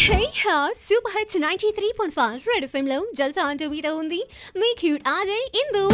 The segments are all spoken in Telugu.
హే హా super hits ninety three point five red FM లో జల్సా అంటూ మీద ఉంది మీ క్యూట్ ఆజయ్ ఇందు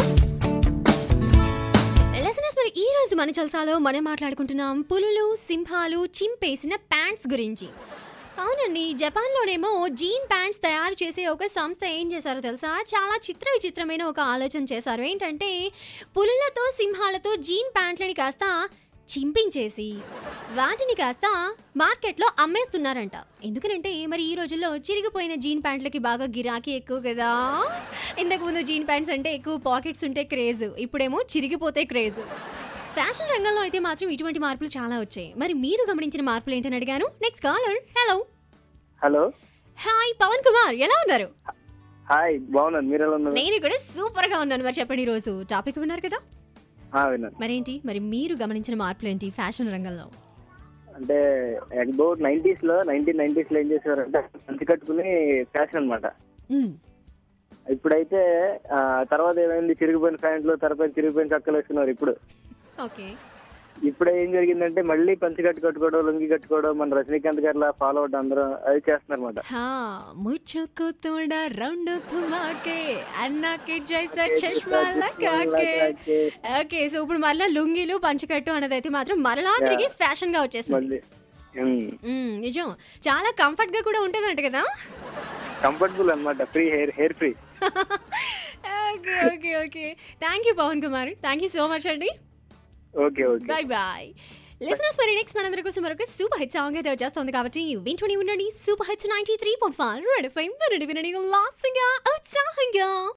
లిసనర్స్ మరి ఈ రోజు మన జల్సాలో మనం మాట్లాడుకుంటున్నాం పులులు సింహాలు చింపేసిన ప్యాంట్స్ గురించి అవునండి జపాన్లోనేమో జీన్ ప్యాంట్స్ తయారు చేసే ఒక సంస్థ ఏం చేశారో తెలుసా చాలా చిత్ర విచిత్రమైన ఒక ఆలోచన చేశారు ఏంటంటే పులులతో సింహాలతో జీన్ ప్యాంట్లని కాస్త చింపించేసి వాటిని కాస్త మార్కెట్లో అమ్మేస్తున్నారంట ఎందుకనంటే మరి ఈ రోజుల్లో చిరిగిపోయిన జీన్ ప్యాంట్లకి బాగా గిరాకీ ఎక్కువ కదా ఇంతకు ముందు జీన్ ప్యాంట్స్ అంటే ఎక్కువ పాకెట్స్ ఉంటే క్రేజ్ ఇప్పుడేమో చిరిగిపోతే క్రేజ్ ఫ్యాషన్ రంగంలో అయితే మాత్రం ఇటువంటి మార్పులు చాలా వచ్చాయి మరి మీరు గమనించిన మార్పులు ఏంటని అడిగాను next caller hello hello hi Pavan Kumar ఎలా ఉన్నారు హాయ్ బాగున్నాను మీరు ఎలా ఉన్నారు నేను కూడా సూపర్ గా ఉన్నాను మరి చెప్పండి ఈ రోజు టాపిక్ విన్నారు కదా ఆ, విన్నాను మరేంటి మరి మీరు గమనించిన మార్పులు ఏంటి ఫ్యాషన్ రంగంలో అంటే అబౌట్ నైన్టీస్ లో నైన్టీన్ నైన్టీస్ లో ఏం చేసేవారంటే మంచి కట్టుకుని ఫ్యాషన్ అన్నమాట మ్మ్. ఇప్పుడైతే ఆ, తర్వాత ఏమైంది చిరిగిపోయిన ప్యాంట్లు తర్వాత చిరిగిపోయిన చక్కలు వేసుకున్నారు ఇప్పుడు ఓకే ఇప్పుడు ఏం జరిగిందంటే మళ్ళీ పంచి కట్టు కట్టుకోవడం లుంగి కట్టుకోవడం మన రజనీకాంత్ గారిలా ఫాలో అవడం అందరూ అది చేస్తున్నారు అనమాట హా ముచ్చుకు తోడ రెండు తుమాకే అన్నాకి జైసా చష్మా లగాకే ఓకే సో ఇప్పుడు మరలా లుంగీలు పంచకట్టు అన్నది అయితే మాత్రం మరలా తిరిగి ఫ్యాషన్ గా వచ్చేసింది మళ్ళీ ఉమ్. మ్మ్, నిజం చాలా కంఫర్ట్ గా కూడా ఉంటుందంట కదా కంఫర్టబుల్ అన్నమాట free hair hair free okay okay okay thank you Pavan Kumar thank you so much అండి okay okay bye bye listeners మరి నెక్స్ట్ మనందరి కోసం మరొక సూపర్ హిట్ సాంగ్ అయితే వచ్చేస్తుంది కాబట్టి వింటూనే ఉండండి super hits ninety three point five red five వినడి వినడి లాస్ట్గా ఉత్సాహంగా